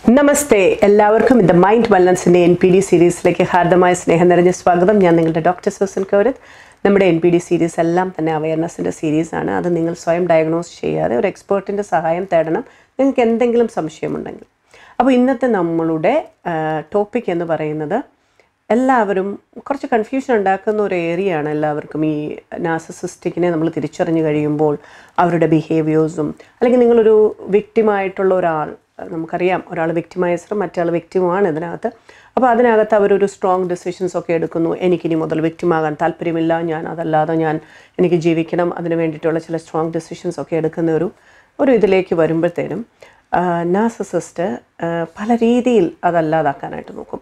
നമസ്തേ എല്ലാവർക്കും ഇത് മൈൻഡ് വെൽനസിൻ്റെ എൻ പി ഡി സീരീസിലേക്ക് ഹാർദമായ സ്നേഹം നിറഞ്ഞ സ്വാഗതം ഞാൻ നിങ്ങളുടെ ഡോക്ടർ സുസൻ കൗരത് നമ്മുടെ എൻ പി ഡി സീരീസ് എല്ലാം തന്നെ അവയർനെസ്സിൻ്റെ സീരീസാണ് അത് നിങ്ങൾ സ്വയം ഡയഗ്നോസ് ചെയ്യാതെ ഒരു എക്സ്പേർട്ടിൻ്റെ സഹായം തേടണം നിങ്ങൾക്ക് എന്തെങ്കിലും സംശയമുണ്ടെങ്കിൽ അപ്പോൾ ഇന്നത്തെ നമ്മളുടെ ടോപ്പിക് എന്ന് പറയുന്നത് എല്ലാവരും കുറച്ച് കൺഫ്യൂഷൻ ഉണ്ടാക്കുന്ന ഒരു ഏരിയയാണ് എല്ലാവർക്കും ഈ നാസസിസ്റ്റിക്കിനെ നമ്മൾ തിരിച്ചറിഞ്ഞു കഴിയുമ്പോൾ അവരുടെ ബിഹേവിയേഴ്സും അല്ലെങ്കിൽ നിങ്ങളൊരു വിക്റ്റിമായിട്ടുള്ള ഒരാൾ നമുക്കറിയാം ഒരാൾ വിക്റ്റിമൈസറും മറ്റാൾ വിക്റ്റിമുമാണ് ഇതിനകത്ത് അപ്പോൾ അതിനകത്ത് അവരൊരു സ്ട്രോങ് ഡിസിഷൻസ് ഒക്കെ എടുക്കുന്നു എനിക്കിനി മുതൽ വിക്റ്റിമാകാൻ താല്പര്യമില്ല ഞാൻ അതല്ലാതെ ഞാൻ എനിക്ക് ജീവിക്കണം അതിന് വേണ്ടിയിട്ടുള്ള ചില സ്ട്രോങ് ഡിസിഷൻസ് ഒക്കെ എടുക്കുന്ന ഒരു ഒരു ഇതിലേക്ക് വരുമ്പോഴത്തേനും നാസസിസ്റ്റ് പല രീതിയിൽ അതല്ലാതാക്കാനായിട്ട് നോക്കും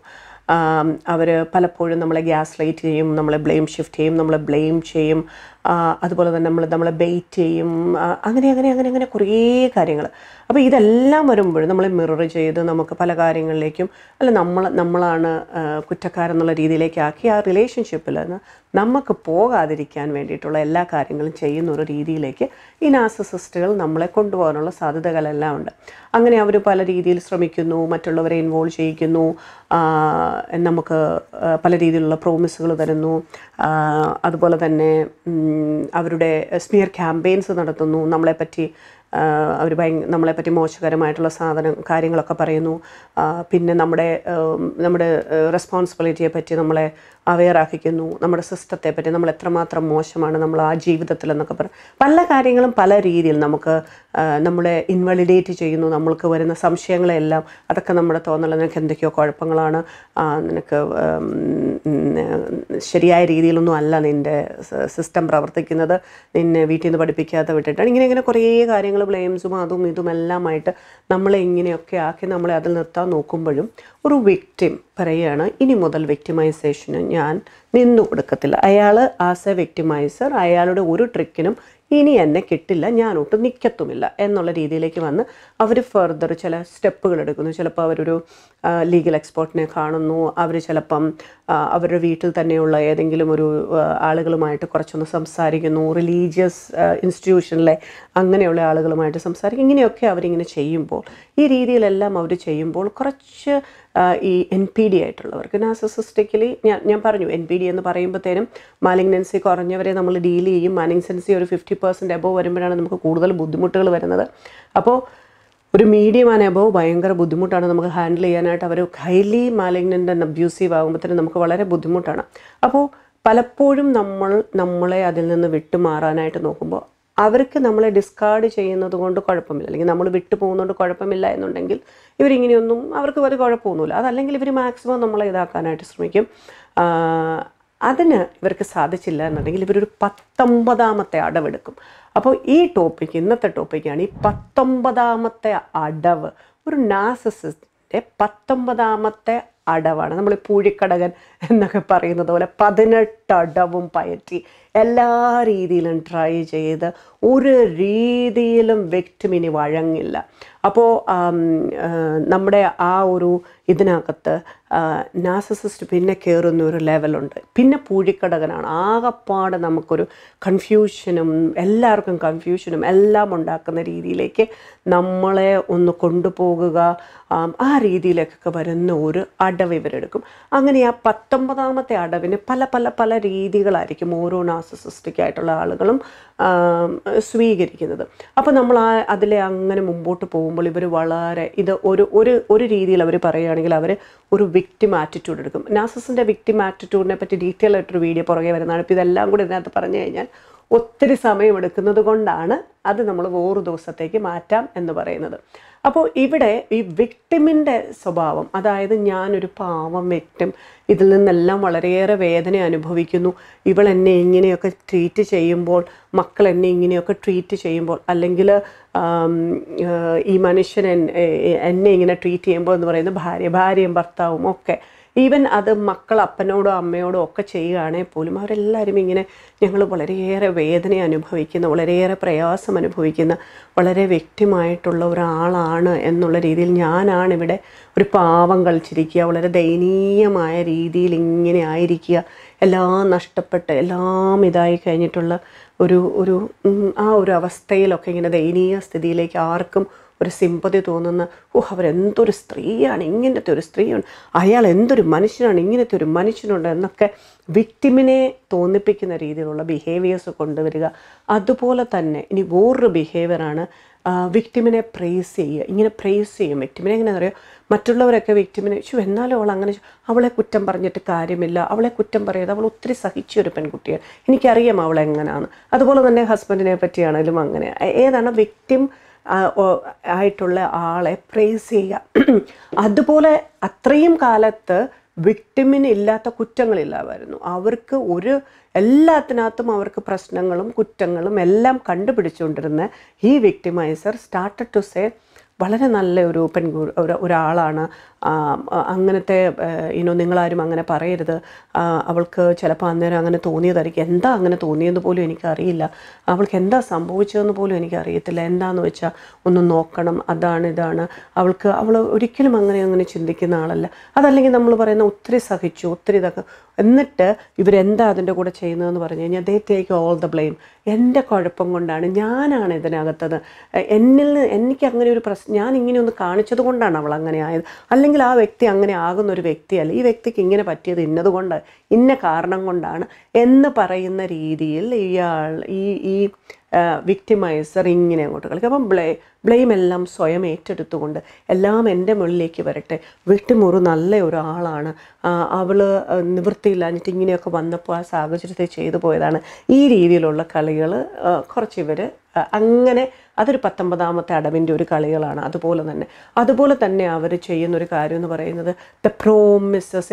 അവർ പലപ്പോഴും നമ്മളെ ഗ്യാസ് ലൈറ്റ് ചെയ്യും നമ്മളെ ബ്ലെയിം ഷിഫ്റ്റ് ചെയ്യും നമ്മളെ ബ്ലെയിം ചെയ്യും ആ, അതുപോലെ തന്നെ നമ്മൾ നമ്മളെ ബെയ്റ്റ് ചെയ്യും ആ, അങ്ങനെ അങ്ങനെ അങ്ങനെ അങ്ങനെ കുറേ കാര്യങ്ങൾ അപ്പോൾ ഇതെല്ലാം വരുമ്പോൾ നമ്മളെ മിറർ ചെയ്ത് നമുക്ക് പല കാര്യങ്ങളിലേക്കും അല്ല നമ്മൾ നമ്മളാണ് ആ, കുറ്റക്കാരെന്നുള്ള രീതിയിലേക്ക് ആക്കി ആ റിലേഷൻഷിപ്പിൽ നിന്ന് നമുക്ക് പോകാതിരിക്കാൻ വേണ്ടിയിട്ടുള്ള എല്ലാ കാര്യങ്ങളും ചെയ്യുന്ന ഒരു രീതിയിലേക്ക് ഈ നാസസിസ്റ്റുകൾ നമ്മളെ കൊണ്ടുപോകാനുള്ള സാധ്യതകളെല്ലാം ഉണ്ട് അങ്ങനെ അവർ പല രീതിയിൽ ശ്രമിക്കുന്നു മറ്റുള്ളവരെ ഇൻവോൾവ് ചെയ്യിക്കുന്നു ആ, നമുക്ക് ആ, പല രീതിയിലുള്ള പ്രോമിസുകൾ തരുന്നു ആ, അതുപോലെ തന്നെ ഉം, അവരുടെ സ്മിയർ ക്യാമ്പയിൻസ് നടത്തുന്നു നമ്മളെപ്പറ്റി അവർ ഭയ നമ്മളെപ്പറ്റി മോശകരമായിട്ടുള്ള സാധനം കാര്യങ്ങളൊക്കെ പറയുന്നു ആ, പിന്നെ നമ്മുടെ ഉം, നമ്മുടെ റെസ്പോൺസിബിലിറ്റിയെ പറ്റി നമ്മളെ അവെയർ ആക്കിക്കുന്നു നമ്മുടെ സിസ്റ്റത്തെ പറ്റി നമ്മൾ എത്രമാത്രം മോശമാണ് നമ്മൾ ആ ജീവിതത്തിൽ എന്നൊക്കെ പറയും പല കാര്യങ്ങളും പല രീതിയിൽ നമുക്ക് ആ, നമ്മളെ ഇൻവലിഡേറ്റ് ചെയ്യുന്നു നമ്മൾക്ക് വരുന്ന സംശയങ്ങളെല്ലാം അതൊക്കെ നമ്മുടെ തോന്നൽ നിനക്ക് എന്തൊക്കെയോ കുഴപ്പങ്ങളാണ് ആ, നിനക്ക് ഉം, ഉം, ശരിയായ രീതിയിലൊന്നും അല്ല നിൻ്റെ സിസ്റ്റം പ്രവർത്തിക്കുന്നത് നിന്നെ വീട്ടിൽ നിന്ന് പഠിപ്പിക്കാതെ വിട്ടിട്ടാണ് ഇങ്ങനെ ഇങ്ങനെ കുറേ കാര്യങ്ങൾ ബ്ലെയിംസും അതും ഇതുമെല്ലാമായിട്ട് നമ്മളെ ഇങ്ങനെയൊക്കെ ആക്കി നമ്മളെ അതിൽ നിർത്താൻ നോക്കുമ്പോഴും ഒരു വിക്റ്റിം പറയുകയാണ് ഇനി മുതൽ വിക്ടിമൈസേഷന് ഞാൻ നിന്നു കൊടുക്കത്തില്ല അയാൾ ആസ് എ വിക്ടിമൈസർ അയാളുടെ ഒരു ട്രിക്കിനും ഇനി എന്നെ കിട്ടില്ല ഞാനൊട്ട് നിൽക്കത്തുമില്ല എന്നുള്ള രീതിയിലേക്ക് വന്ന് അവർ ഫർദർ ചില സ്റ്റെപ്പുകൾ എടുക്കുന്നു ചിലപ്പോൾ അവരൊരു ലീഗൽ എക്സ്പേർട്ടിനെ കാണുന്നു അവർ ചിലപ്പം ആ, അവരുടെ വീട്ടിൽ തന്നെയുള്ള ഏതെങ്കിലും ഒരു ആ, ആളുകളുമായിട്ട് കുറച്ചൊന്ന് സംസാരിക്കുന്നു റിലീജിയസ് ഇൻസ്റ്റിറ്റ്യൂഷനിലെ അങ്ങനെയുള്ള ആളുകളുമായിട്ട് സംസാരിക്കും ഇങ്ങനെയൊക്കെ അവരിങ്ങനെ ചെയ്യുമ്പോൾ ഈ രീതിയിലെല്ലാം അവർ ചെയ്യുമ്പോൾ കുറച്ച് ആ, ഈ എൻ പി ഡി ആയിട്ടുള്ളവർക്ക് നാസസിസ്റ്റിക്കലി ഞാൻ ഞാൻ പറഞ്ഞു എൻ പി ഡി എന്ന് പറയുമ്പോഴത്തേനും മാലിഗ്നൻസി കുറഞ്ഞവരെ നമ്മൾ ഡീൽ ചെയ്യും മാലിഗ്നൻസി ഒരു ഫിഫ്റ്റി പെർസെൻറ്റ് എബോവ് വരുമ്പോഴാണ് നമുക്ക് കൂടുതൽ ബുദ്ധിമുട്ടുകൾ വരുന്നത് അപ്പോൾ ഒരു മീഡിയം ആൻഡ് എബോവ് ഭയങ്കര ബുദ്ധിമുട്ടാണ് നമുക്ക് ഹാൻഡിൽ ചെയ്യാനായിട്ട് അവർ ഹൈലി മാലിഗ്നൻ്റ് ആൻഡ് അബ്യൂസീവ് ആകുമ്പോഴത്തേനും നമുക്ക് വളരെ ബുദ്ധിമുട്ടാണ് അപ്പോൾ പലപ്പോഴും നമ്മൾ നമ്മളെ അതിൽ നിന്ന് വിട്ടുമാറാനായിട്ട് നോക്കുമ്പോൾ അവർക്ക് നമ്മളെ ഡിസ്കാർഡ് ചെയ്യുന്നത് കൊണ്ട് കുഴപ്പമില്ല അല്ലെങ്കിൽ നമ്മൾ വിട്ടു പോകുന്നതുകൊണ്ട് കുഴപ്പമില്ല എന്നുണ്ടെങ്കിൽ ഇവരിങ്ങനെയൊന്നും അവർക്ക് ഒരു കുഴപ്പമൊന്നുമില്ല അതല്ലെങ്കിൽ ഇവർ മാക്സിമം നമ്മളെ ഇതാക്കാനായിട്ട് ശ്രമിക്കും ആ, അതിന് ഇവർക്ക് സാധിച്ചില്ല എന്നുണ്ടെങ്കിൽ ഇവരൊരു പത്തൊമ്പതാമത്തെ അടവെടുക്കും അപ്പോൾ ഈ ടോപ്പിക്ക് ഇന്നത്തെ ടോപ്പിക്കാണ് ഈ പത്തൊമ്പതാമത്തെ അടവ് ഒരു നാസസിൻ്റെ പത്തൊമ്പതാമത്തെ അടവാണ് നമ്മൾ പൂഴിക്കടകൻ എന്നൊക്കെ പറയുന്നത് പോലെ പതിനെട്ട് അടവും പയറ്റി എല്ലാ രീതിയിലും ട്രൈ ചെയ്ത് ഒരു രീതിയിലും വ്യക്തിമിനി വഴങ്ങില്ല അപ്പോൾ നമ്മുടെ ആ ഒരു ഇതിനകത്ത് നാസസിസ്റ്റ് പിന്നെ കയറുന്ന ഒരു ലെവലുണ്ട് പിന്നെ പൂഴിക്കടകനാണ് ആകപ്പാടെ നമുക്കൊരു കൺഫ്യൂഷനും എല്ലാവർക്കും കൺഫ്യൂഷനും എല്ലാം ഉണ്ടാക്കുന്ന രീതിയിലേക്ക് നമ്മളെ ഒന്ന് കൊണ്ടുപോകുക ആം, ആ രീതിയിലേക്കൊക്കെ വരുന്ന ഒരു അടവ് ഇവരെടുക്കും അങ്ങനെ ആ പത്തൊമ്പതാമത്തെ അടവിന് പല പല പല രീതികളായിരിക്കും ഓരോ നാസസിസ്റ്റിക് ആയിട്ടുള്ള ആളുകളും ആം, സ്വീകരിക്കുന്നത് അപ്പോൾ നമ്മൾ ആ അതിലെ അങ്ങനെ മുമ്പോട്ട് പോകുമ്പോൾ ഇവർ വളരെ ഇത് ഒരു ഒരു ഒരു രീതിയിൽ അവർ പറയുകയാണെങ്കിൽ അവർ ഒരു വിക്ടിം ആറ്റിറ്റ്യൂഡ് എടുക്കും നാസസിൻ്റെ വിക്ടിം ആറ്റിറ്റ്യൂഡിനെ പറ്റി ഡീറ്റെയിൽ ആയിട്ടൊരു വീഡിയോ പുറകെ വരുന്നതാണ് ഇപ്പോൾ ഇതെല്ലാം കൂടി ഇതിനകത്ത് പറഞ്ഞു കഴിഞ്ഞാൽ ഒത്തിരി സമയം എടുക്കുന്നത് കൊണ്ടാണ് അത് നമ്മൾ വേറൊരു ദിവസത്തേക്ക് മാറ്റാം എന്ന് പറയുന്നത് അപ്പോൾ ഇവിടെ ഈ വിക്ടിമിൻ്റെ സ്വഭാവം അതായത് ഞാനൊരു പാവം വ്യക്തിം ഇതിൽ നിന്നെല്ലാം വളരെയേറെ വേദന അനുഭവിക്കുന്നു ഇവൾ എന്നെ ഇങ്ങനെയൊക്കെ ട്രീറ്റ് ചെയ്യുമ്പോൾ മക്കൾ എന്നെ ഇങ്ങനെയൊക്കെ ട്രീറ്റ് ചെയ്യുമ്പോൾ അല്ലെങ്കിൽ ആം, ഏഹ്, ഈ മനുഷ്യൻ എൻ- എ- എന്നെ ഇങ്ങനെ ട്രീറ്റ് ചെയ്യുമ്പോൾ എന്ന് പറയുന്നത് ഭാര്യ ഭാര്യയും ഭർത്താവും ഒക്കെ ഈവൻ അത് മക്കൾ അപ്പനോടോ അമ്മയോടോ ഒക്കെ ചെയ്യുകയാണെങ്കിൽ പോലും അവരെല്ലാവരും ഇങ്ങനെ ഞങ്ങൾ വളരെയേറെ വേദന അനുഭവിക്കുന്ന വളരെയേറെ പ്രയാസം അനുഭവിക്കുന്ന വളരെ വ്യക്തിമായിട്ടുള്ള ഒരാളാണ് എന്നുള്ള രീതിയിൽ ഞാനാണ് ഇവിടെ ഒരു പാവം കളിച്ചിരിക്കുക വളരെ ദയനീയമായ രീതിയിൽ ഇങ്ങനെ ആയിരിക്കുക എല്ലാം നഷ്ടപ്പെട്ട് എല്ലാം ഇതായി കഴിഞ്ഞിട്ടുള്ള ഒരു ഒരു ഉം, ആ ഒരു അവസ്ഥയിലൊക്കെ ഇങ്ങനെ ദയനീയ സ്ഥിതിയിലേക്ക് ആർക്കും ഒരു സിമ്പതി തോന്നുന്ന ഓ അവരെന്തൊരു സ്ത്രീയാണ് ഇങ്ങനത്തെ ഒരു സ്ത്രീയാണ് അയാൾ എന്തൊരു മനുഷ്യനാണ് ഇങ്ങനത്തെ ഒരു മനുഷ്യനുണ്ട് എന്നൊക്കെ വിക്ടിമിനെ തോന്നിപ്പിക്കുന്ന രീതിയിലുള്ള ബിഹേവിയേഴ്സ് കൊണ്ടുവരിക അതുപോലെ തന്നെ ഇനി വേറൊരു ബിഹേവിയറാണ് വിക്ടിമിനെ പ്രേസ് ചെയ്യുക ഇങ്ങനെ പ്രേസ് ചെയ്യും വിക്ടിമിനെ എങ്ങനെയാണെന്ന് അറിയോ മറ്റുള്ളവരൊക്കെ വിക്ടിമിനെ ശു എന്നാലും അവൾ അങ്ങനെ ചെ- അവളെ കുറ്റം പറഞ്ഞിട്ട് കാര്യമില്ല അവളെ കുറ്റം പറയാതെ അവൾ ഒത്തിരി സഹിച്ച ഒരു പെൺകുട്ടിയാണ് എനിക്കറിയാം അവൾ എങ്ങനെയാണ് അതുപോലെ തന്നെ ഹസ്ബൻഡിനെ പറ്റിയാണെങ്കിലും അങ്ങനെ ഏ- ഏതാണ് വിക്ടിം ആയിട്ടുള്ള ആളെ പ്രേസ് ചെയ്യുക അതുപോലെ അത്രയും കാലത്ത് വിക്ടിമിന് ഇല്ലാത്ത കുറ്റങ്ങളില്ലാമായിരുന്നു അവർക്ക് ഒരു എല്ലാത്തിനകത്തും അവർക്ക് പ്രശ്നങ്ങളും കുറ്റങ്ങളും എല്ലാം കണ്ടുപിടിച്ചുകൊണ്ടിരുന്ന ഈ വിക്ടിമൈസർ സ്റ്റാർട്ടഡ് ടു സേ വളരെ നല്ല ഒരു പെൺകു ഒരു ഒരാളാണ് ആ, ആ, അങ്ങനത്തെ ഇനോ നിങ്ങളാരും അങ്ങനെ പറയരുത് ആ, അവൾക്ക് ചിലപ്പോൾ അന്നേരം അങ്ങനെ തോന്നിയതായിരിക്കും എന്താ അങ്ങനെ തോന്നിയെന്ന് പോലും എനിക്കറിയില്ല അവൾക്ക് എന്താ സംഭവിച്ചതെന്ന് പോലും എനിക്കറിയത്തില്ല എന്താന്ന് വെച്ചാൽ ഒന്ന് നോക്കണം അതാണ് ഇതാണ് അവൾക്ക് അവൾ ഒരിക്കലും അങ്ങനെ അങ്ങനെ ചിന്തിക്കുന്ന ആളല്ല അതല്ലെങ്കിൽ നമ്മൾ പറയുന്ന ഒത്തിരി സഹിച്ചു ഒത്തിരി ഇതൊക്കെ എന്നിട്ട് ഇവരെന്താ അതിൻ്റെ കൂടെ ചെയ്യുന്നതെന്ന് പറഞ്ഞു കഴിഞ്ഞാൽ they take all the blame എൻ്റെ കുഴപ്പം കൊണ്ടാണ് ഞാനാണ് ഇതിനകത്തത് എന്നിൽ നിന്ന് എനിക്ക് അങ്ങനെ ഒരു പ്രശ്നം ഞാൻ ഇങ്ങനെ ഒന്ന് കാണിച്ചത് കൊണ്ടാണ് അവൾ അങ്ങനെ ആയത് അല്ലെങ്കിൽ ആ വ്യക്തി അങ്ങനെ ആകുന്ന ഒരു വ്യക്തിയല്ല ഈ വ്യക്തിക്ക് ഇങ്ങനെ പറ്റിയത് ഇന്നതുകൊണ്ട് ഇന്ന കാരണം കൊണ്ടാണ് എന്ന് പറയുന്ന രീതിയിൽ ഇയാൾ ഈ ഈ വിക്ടിമൈസർ ഇങ്ങനെ അങ്ങോട്ട് കളിക്കും അപ്പം ബ്ലേ ബ്ലെയിം എല്ലാം സ്വയം ഏറ്റെടുത്തുകൊണ്ട് എല്ലാം എൻ്റെ മുകളിലേക്ക് വരട്ടെ വിട്ടുമുറു നല്ല ഒരാളാണ് അവൾ നിവൃത്തിയില്ലാഞ്ഞിട്ട് ഇങ്ങനെയൊക്കെ വന്നപ്പോൾ ആ സാഹചര്യത്തെ ചെയ്തു പോയതാണ് ഈ രീതിയിലുള്ള കളികൾ കുറച്ച് ഇവർ അങ്ങനെ അതൊരു പത്തൊമ്പതാമത്തെ അടവിൻ്റെ ഒരു കളികളാണ് അതുപോലെ തന്നെ അതുപോലെ തന്നെ അവർ ചെയ്യുന്ന ഒരു കാര്യം എന്ന് പറയുന്നത് the promises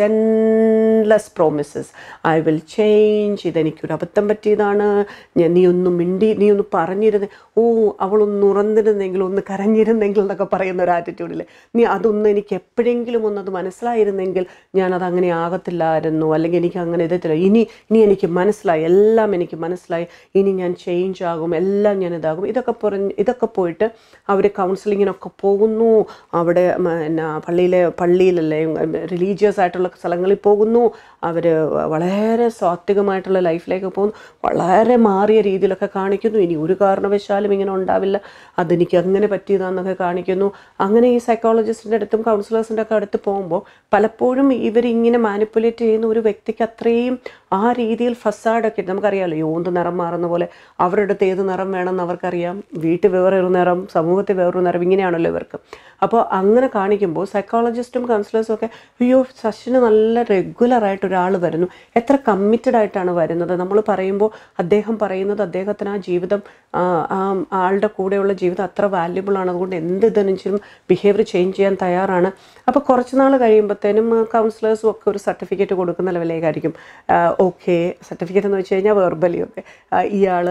endless promises I will change ഇതെനിക്കൊരു അബദ്ധം പറ്റിയതാണ് ഞാൻ നീ ഒന്ന് മിണ്ടി നീ ഒന്ന് പറഞ്ഞിരുന്നേ ഓ അവളൊന്ന് ഉറന്നിരുന്നെങ്കിൽ ഒന്ന് കരഞ്ഞിരുന്നെങ്കിൽ എന്നൊക്കെ പറയുന്ന ഒരു ആറ്റിറ്റ്യൂഡിൽ നീ അതൊന്ന് എനിക്ക് എപ്പോഴെങ്കിലും ഒന്നത് മനസ്സിലായിരുന്നെങ്കിൽ ഞാനത് അങ്ങനെ ആകത്തില്ലായിരുന്നു അല്ലെങ്കിൽ എനിക്ക് അങ്ങനെ ഇതത്തില്ല ഇനി ഇനി എനിക്ക് മനസ്സിലായി എല്ലാം എനിക്ക് മനസ്സിലായി ഇനി ഞാൻ ചേഞ്ച് ആകും എല്ലാം ഞാൻ ഇതാകും ഇതൊക്കെ പറഞ്ഞ് ഇതൊക്കെ പോയിട്ട് അവർ കൗൺസിലിങ്ങിനൊക്കെ പോകുന്നു അവിടെ മ, എന്നാ പള്ളിയിലെ പള്ളിയിലല്ലേ റിലീജിയസ് ആയിട്ടുള്ള സ്ഥലങ്ങളിൽ പോകുന്നു അവർ വളരെ സാത്വികമായിട്ടുള്ള ലൈഫിലേക്ക് പോകുന്നു വളരെ മാറിയ രീതിയിലൊക്കെ കാണിക്കുന്നു ഇനി ഒരു കാരണവശാലും ഇങ്ങനെ ഉണ്ടാവില്ല അതെനിക്ക് അങ്ങനെ പറ്റിയതാന്നൊക്കെ കാണിക്കുന്നു അങ്ങനെ ഈ സൈക്കോളജിസ്റ്റിൻ്റെ അടുത്തും കൗൺസിലേഴ്സിൻ്റെ ഒക്കെ അടുത്ത് പോകുമ്പോൾ പലപ്പോഴും ഇവരിങ്ങനെ മാനിപ്പുലേറ്റ് ചെയ്യുന്ന ഒരു വ്യക്തിക്ക് അത്രയും ആ രീതിയിൽ ഫസാഡൊക്കെ നമുക്കറിയാമല്ലോ യോന്ത് നിറം മാറുന്ന പോലെ അവരുടെ അടുത്ത് ഏത് നിറം വേണമെന്ന് അവർക്കറിയാം വീട്ടിൽ വേറൊരു നിറം സമൂഹത്തിൽ വേറൊരു നിറം ഇങ്ങനെയാണല്ലോ ഇവർക്ക് അപ്പോൾ അങ്ങനെ കാണിക്കുമ്പോൾ സൈക്കോളജിസ്റ്റും കൗൺസിലേഴ്സും ഒക്കെ അയ്യോ സച്ചിന് നല്ല റെഗുലറായിട്ട് ഒരാൾ വരുന്നു എത്ര കമ്മിറ്റഡ് ആയിട്ടാണ് വരുന്നത് നമ്മൾ പറയുമ്പോൾ അദ്ദേഹം പറയുന്നത് അദ്ദേഹത്തിന് ആ ജീവിതം ആ ആ ആളുടെ കൂടെയുള്ള ജീവിതം അത്ര വാല്യുബിൾ ആണ് അതുകൊണ്ട് എന്ത് ഇതെങ്കിലും ബിഹേവിയർ ചേഞ്ച് ചെയ്യാൻ തയ്യാറാണ് അപ്പോൾ കുറച്ച് നാൾ കഴിയുമ്പോഴത്തേനും കൗൺസിലേഴ്സും ഒക്കെ ഒരു സർട്ടിഫിക്കറ്റ് കൊടുക്കുന്ന ലെവലിലേക്കായിരിക്കും ഓക്കെ സർട്ടിഫിക്കറ്റ് എന്ന് വെച്ച് കഴിഞ്ഞാൽ വെർബലി ഒക്കെ ഇയാൾ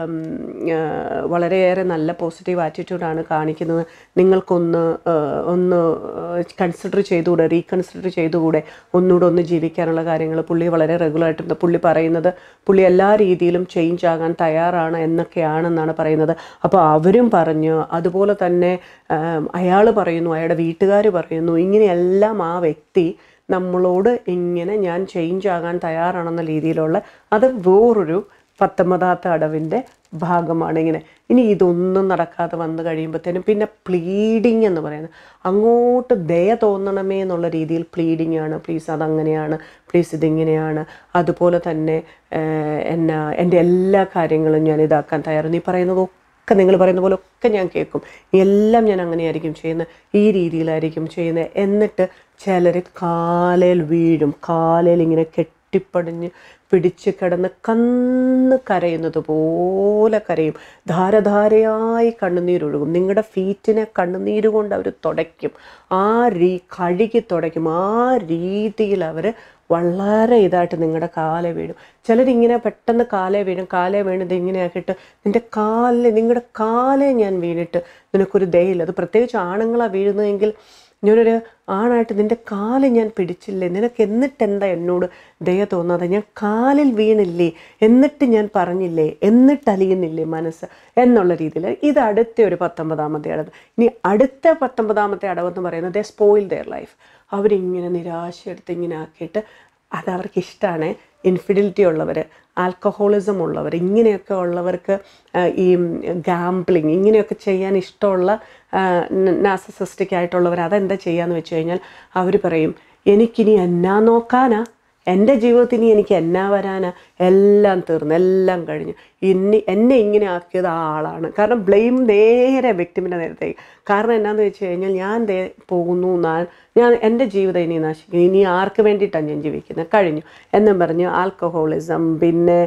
വളരെയേറെ നല്ല പോസിറ്റീവ് ആറ്റിറ്റ്യൂഡാണ് കാണിക്കുന്നത് നിങ്ങൾക്കൊന്ന് ആ, ഒന്ന് കൺസിഡർ ചെയ്തുകൂടെ റീകൺസിഡർ ചെയ്തുകൂടെ ഒന്നുകൂടെ ഒന്ന് ജീവിക്കാനുള്ള കാര്യങ്ങൾ പുള്ളി വളരെ റെഗുലറായിട്ട് പുള്ളി പറയുന്നത് പുള്ളി എല്ലാ രീതിയിലും ചേഞ്ച് ആകാൻ തയ്യാറാണ് എന്നൊക്കെയാണെന്നാണ് പറയുന്നത് അപ്പോൾ അവരും പറഞ്ഞു അതുപോലെ തന്നെ അയാൾ പറയുന്നു അയാളുടെ വീട്ടുകാർ പറയുന്നു ഇങ്ങനെയെല്ലാം ആ വ്യക്തി നമ്മളോട് ഇങ്ങനെ ഞാൻ ചേഞ്ച് ആകാൻ തയ്യാറാണെന്ന രീതിയിലുള്ള അത് വേറൊരു പത്തൊമ്പതാമത്തെ അടവിൻ്റെ ഭാഗമാണ് ഇങ്ങനെ ഇനി ഇതൊന്നും നടക്കാതെ വന്നു കഴിയുമ്പോഴത്തേനും പിന്നെ പ്ലീഡിങ് എന്ന് പറയുന്നത് അങ്ങോട്ട് ദയ തോന്നണമേ എന്നുള്ള രീതിയിൽ പ്ലീഡിങ് ആണ് പ്ലീസ് അതങ്ങനെയാണ് പ്ലീസ് ഇതിങ്ങനെയാണ് അതുപോലെ തന്നെ ഏഹ്, എന്നാ എൻ്റെ എല്ലാ കാര്യങ്ങളും ഞാൻ ഇതാക്കാൻ തയ്യാറ് നീ പറയുന്നത് ഒക്കെ നിങ്ങൾ പറയുന്ന പോലെ ഒക്കെ ഞാൻ കേൾക്കും എല്ലാം ഞാൻ അങ്ങനെയായിരിക്കും ചെയ്യുന്നത് ഈ രീതിയിലായിരിക്കും ചെയ്യുന്നത് എന്നിട്ട് ചിലർ കാലയിൽ വീഴും കാലയിൽ ഇങ്ങനെ കെട്ടിപ്പടിഞ്ഞ് പിടിച്ച് കിടന്ന് കന്ന് കരയുന്നത് പോലെ കരയും ധാരധാരയായി കണ്ണുനീരൊഴുകും നിങ്ങളുടെ ഫീറ്റിനെ കണ്ണുനീര് കൊണ്ട് അവർ തുടയ്ക്കും ആ രീ കഴുകി തുടയ്ക്കും ആ രീതിയിൽ അവർ വളരെ ഇതായിട്ട് നിങ്ങളുടെ കാലെ വീഴും ചിലരിങ്ങനെ പെട്ടെന്ന് കാലേ വീഴും കാലേ വീണത് ഇങ്ങനെ ആക്കിയിട്ട് നിൻ്റെ കാലിൽ നിങ്ങളുടെ കാലേ ഞാൻ വീണിട്ട് നിനക്കൊരു ദയയില്ല അത് പ്രത്യേകിച്ച് ആണുങ്ങളാണ് വീഴുന്നതെങ്കിൽ ഞാനൊരു ആണായിട്ട് നിൻ്റെ കാല് ഞാൻ പിടിച്ചില്ലേ നിനക്ക് എന്നിട്ട് എന്താ എന്നോട് ദയ തോന്നാതെ ഞാൻ കാലിൽ വീണില്ലേ എന്നിട്ട് ഞാൻ പറഞ്ഞില്ലേ എന്നിട്ട് അലിയുന്നില്ലേ മനസ്സ് എന്നുള്ള രീതിയിൽ ഇത് അടുത്ത ഒരു പത്തൊമ്പതാമത്തെ അടവ് ഇനി അടുത്ത പത്തൊമ്പതാമത്തെ അടവെന്ന് പറയുന്നത് ദേ സ്പോയിൽ ദെയർ ലൈഫ് അവരിങ്ങനെ നിരാശ എടുത്ത് ഇങ്ങനെ ആക്കിയിട്ട് അത് അവർക്ക് ഇഷ്ടമാണ് ഇൻഫിഡിലിറ്റി ഉള്ളവർ ആൽക്കഹോളിസം ഉള്ളവർ ഇങ്ങനെയൊക്കെ ഉള്ളവർക്ക് ആ, ഈ ഗാംബ്ലിങ് ഇങ്ങനെയൊക്കെ ചെയ്യാൻ ഇഷ്ടമുള്ള നാസസിസ്റ്റിക് ആയിട്ടുള്ളവർ അതെന്താ ചെയ്യാന്ന് വെച്ച് കഴിഞ്ഞാൽ അവർ പറയും എനിക്കിനി എന്നാ നോക്കാനാ എൻ്റെ ജീവിതത്തിൽ ഇനി എനിക്ക് എന്നാ വരാനാ എല്ലാം തീർന്നു എല്ലാം കഴിഞ്ഞു ഇനി എന്നെ ഇങ്ങനെ ആക്കിയത് ആ ആളാണ് കാരണം ബ്ലെയിം നേരെ വ്യക്തിമിൻ്റെ നേരത്തേക്ക് കാരണം എന്നാന്ന് വെച്ച് കഴിഞ്ഞാൽ ഞാൻ ദേ പോകുന്നു ഞാൻ ഞാൻ എൻ്റെ ജീവിതം ഇനി നശിക്കും ഇനി ആർക്ക് വേണ്ടിയിട്ടാണ് ഞാൻ ജീവിക്കുന്നത് കഴിഞ്ഞു എന്നും പറഞ്ഞ് ആൽക്കഹോളിസം പിന്നെ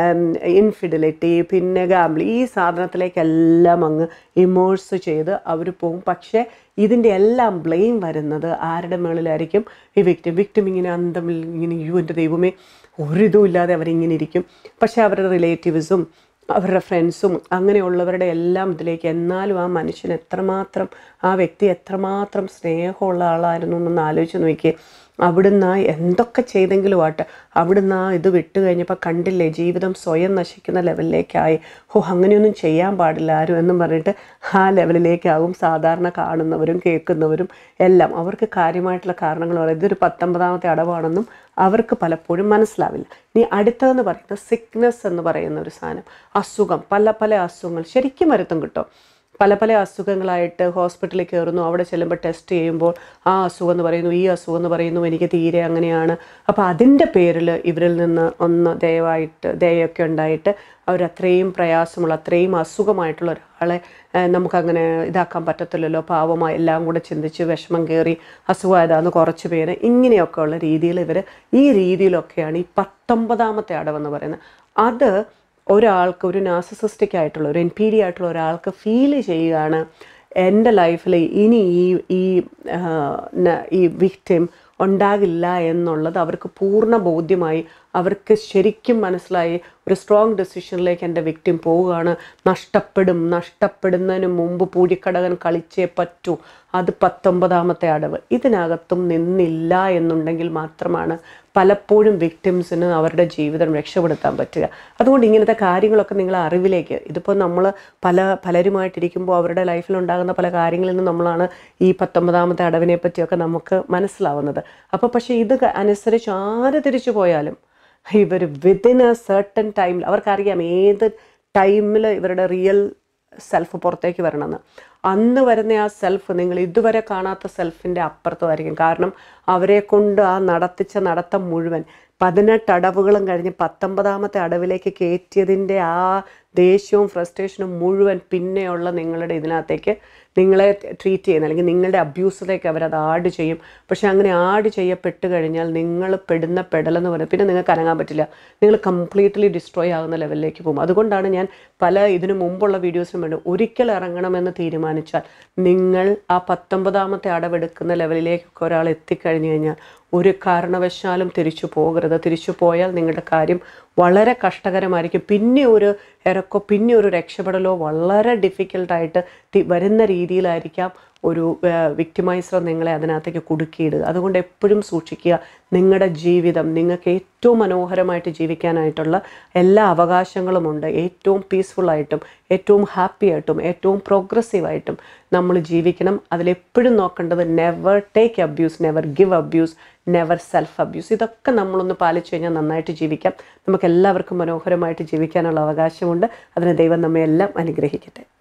ഇൻഫിഡിലിറ്റി പിന്നെ ഗാംബ്ലി ഈ സാധനത്തിലേക്കെല്ലാം അങ്ങ് ഇമേഴ്സ് ചെയ്ത് അവർ പോകും പക്ഷേ ഇതിൻ്റെ എല്ലാം ബ്ലെയിം വരുന്നത് ആരുടെ മേളിലായിരിക്കും ഈ വിക്ടിം വിക്ടിം ഇങ്ങനെ അന്തമിൽ ഇങ്ങനെ യു എൻ്റെ ദൈവമേ ഒരിതും ഇല്ലാതെ അവരിങ്ങനെ ഇരിക്കും പക്ഷേ അവരുടെ റിലേറ്റീവ്സും അവരുടെ ഫ്രണ്ട്സും അങ്ങനെയുള്ളവരുടെ എല്ലാം ഇതിലേക്ക് എന്നാലും ആ മനുഷ്യൻ എത്രമാത്രം ആ വ്യക്തി എത്രമാത്രം സ്നേഹമുള്ള ആളായിരുന്നു എന്നൊന്ന് ആലോചിച്ച് നോക്കിയേ അവിടുന്ന് ആ എന്തൊക്കെ ചെയ്തെങ്കിലും ആട്ടെ അവിടുന്ന് ആ ഇത് വിട്ട് കഴിഞ്ഞപ്പോൾ കണ്ടില്ലേ ജീവിതം സ്വയം നശിക്കുന്ന ലെവലിലേക്കായി ഓ അങ്ങനെയൊന്നും ചെയ്യാൻ പാടില്ല ആരും എന്നും പറഞ്ഞിട്ട് ആ ലെവലിലേക്കാവും സാധാരണ കാണുന്നവരും കേൾക്കുന്നവരും എല്ലാം അവർക്ക് കാര്യമായിട്ടുള്ള കാരണങ്ങൾ പറയും ഇതൊരു പത്തൊമ്പതാമത്തെ അടവാണെന്നും അവർക്ക് പലപ്പോഴും മനസ്സിലാവില്ല ഇനി അടുത്തതെന്ന് പറയുന്നത് സിക്നെസ് എന്ന് പറയുന്ന ഒരു സാധനം അസുഖം പല പല അസുഖങ്ങൾ ശരിക്കും വരുത്തും കിട്ടും പല പല അസുഖങ്ങളായിട്ട് ഹോസ്പിറ്റലിൽ കയറുന്നു അവിടെ ചെല്ലുമ്പോൾ ടെസ്റ്റ് ചെയ്യുമ്പോൾ ആ അസുഖം എന്ന് പറയുന്നു ഈ അസുഖം എന്ന് പറയുന്നു എനിക്ക് തീരെ അങ്ങനെയാണ് അപ്പോൾ അതിൻ്റെ പേരിൽ ഇവരിൽ നിന്ന് ഒന്ന് ദയവായിട്ട് ദയൊക്കെ ഉണ്ടായിട്ട് അവരത്രയും പ്രയാസമുള്ള അത്രയും അസുഖമായിട്ടുള്ള ഒരാളെ ഏഹ്, നമുക്കങ്ങനെ ഇതാക്കാൻ പറ്റത്തില്ലല്ലോ പാവമായി എല്ലാം കൂടെ ചിന്തിച്ച് വിഷമം കയറി അസുഖമായതാന്ന് കുറച്ച് പേര് ഇങ്ങനെയൊക്കെ ഉള്ള രീതിയിൽ ഇവർ ഈ രീതിയിലൊക്കെയാണ് ഈ പത്തൊമ്പതാമത്തെ അടവെന്ന് പറയുന്നത് അത് ഒരാൾക്ക് ഒരു നാസസിസ്റ്റിക് ആയിട്ടുള്ള ഒരു എൻ പി ഡി ആയിട്ടുള്ള ഒരാൾക്ക് ഫീൽ ചെയ്യുകയാണ് എൻ്റെ ലൈഫിൽ ഇനി ഈ ഈ ആ, ന- ഈ വിക്ടിം ഉണ്ടാകില്ല എന്നുള്ളത് അവർക്ക് പൂർണ്ണ ബോധ്യമായി അവർക്ക് ശരിക്കും മനസ്സിലായി ഒരു സ്ട്രോങ് ഡെസിഷനിലേക്ക് എൻ്റെ വിക്ടിം പോവുകയാണ് നഷ്ടപ്പെടും നഷ്ടപ്പെടുന്നതിന് മുമ്പ് പൂഴിക്കടകൻ കളിച്ചേ പറ്റൂ അത് പത്തൊമ്പതാമത്തെ അടവ് ഇതിനകത്തും നിന്നില്ല എന്നുണ്ടെങ്കിൽ മാത്രമാണ് പലപ്പോഴും വിക്ടിംസിന് അവരുടെ ജീവിതം രക്ഷപ്പെടുത്താൻ പറ്റുക അതുകൊണ്ട് ഇങ്ങനത്തെ കാര്യങ്ങളൊക്കെ നിങ്ങൾ അറിവിലേക്ക് ഇതിപ്പോൾ നമ്മൾ പല പലരുമായിട്ടിരിക്കുമ്പോൾ അവരുടെ ലൈഫിലുണ്ടാകുന്ന പല കാര്യങ്ങളിൽ നിന്ന് നമ്മളാണ് ഈ പത്തൊമ്പതാമത്തെ അടവിനെ പറ്റിയൊക്കെ നമുക്ക് മനസ്സിലാവുന്നത് അപ്പോൾ പക്ഷേ ഇത് ക- അനുസരിച്ച് ആര് തിരിച്ചു പോയാലും ഇവർ വിതിൻ എ സർട്ടൻ ടൈമിൽ അവർക്കറിയാം ഏത് ടൈമിൽ ഇവരുടെ റിയൽ സെൽഫ് പുറത്തേക്ക് വരണമെന്ന് അന്ന് വരുന്ന ആ സെൽഫ് നിങ്ങൾ ഇതുവരെ കാണാത്ത സെൽഫിൻ്റെ അപ്പുറത്തുമായിരിക്കും കാരണം അവരെ കൊണ്ട് ആ നടത്തിച്ച നടത്തം മുഴുവൻ പതിനെട്ട് അടവുകളും കഴിഞ്ഞ് പത്തൊമ്പതാമത്തെ അടവിലേക്ക് കയറ്റിയതിൻ്റെ ആ ദേഷ്യവും ഫ്രസ്ട്രേഷനും മുഴുവൻ പിന്നെയുള്ള നിങ്ങളുടെ ഇതിനകത്തേക്ക് നിങ്ങളെ ട്രീറ്റ് ചെയ്യുന്ന അല്ലെങ്കിൽ നിങ്ങളുടെ അബ്യൂസിലേക്ക് അവരത് ആഡ് ചെയ്യും പക്ഷെ അങ്ങനെ ആഡ് ചെയ്യപ്പെട്ട് കഴിഞ്ഞാൽ നിങ്ങൾ പെടുന്ന പെടലെന്ന് പറയുന്നത് പിന്നെ നിങ്ങൾക്ക് അനങ്ങാൻ പറ്റില്ല നിങ്ങൾ കംപ്ലീറ്റ്ലി ഡിസ്ട്രോയ് ആകുന്ന ലെവലിലേക്ക് പോകും അതുകൊണ്ടാണ് ഞാൻ പല ഇതിനു മുമ്പുള്ള വീഡിയോസിനും വേണ്ടി ഒരിക്കൽ ഇറങ്ങണമെന്ന് തീരുമാനിച്ചാൽ നിങ്ങൾ ആ പത്തൊമ്പതാമത്തെ അടവെടുക്കുന്ന ലെവലിലേക്കൊക്കെ ഒരാൾ എത്തിക്കഴിഞ്ഞു കഴിഞ്ഞാൽ ഒരു കാരണവശാലും തിരിച്ചു പോകരുത് തിരിച്ചു പോയാൽ നിങ്ങളുടെ കാര്യം വളരെ കഷ്ടകരമായിരിക്കും പിന്നെ ഒരു ഇറക്കോ പിന്നെ ഒരു രക്ഷപ്പെടലോ വളരെ ഡിഫിക്കൽട്ടായിട്ട് വരുന്ന രീതിയിലായിരിക്കാം ഒരു വിക്ടിമൈസർ നിങ്ങളെ അതിനകത്തേക്ക് കുടുക്കിയിടുക അതുകൊണ്ട് എപ്പോഴും സൂക്ഷിക്കുക നിങ്ങളുടെ ജീവിതം നിങ്ങൾക്ക് ഏറ്റവും മനോഹരമായിട്ട് ജീവിക്കാനായിട്ടുള്ള എല്ലാ അവകാശങ്ങളുമുണ്ട് ഏറ്റവും പീസ്ഫുള്ളായിട്ടും ഏറ്റവും ഹാപ്പി ആയിട്ടും ഏറ്റവും പ്രോഗ്രസീവായിട്ടും നമ്മൾ ജീവിക്കണം അതിലെപ്പോഴും നോക്കേണ്ടത് never take abuse never give abuse never self abuse ഇതൊക്കെ നമ്മളൊന്ന് പാലിച്ചു കഴിഞ്ഞാൽ നന്നായിട്ട് ജീവിക്കാം നമുക്ക് എല്ലാവർക്കും മനോഹരമായിട്ട് ജീവിക്കാനുള്ള അവകാശമുണ്ട് അതിന് ദൈവം നമ്മെ എല്ലാം അനുഗ്രഹിക്കട്ടെ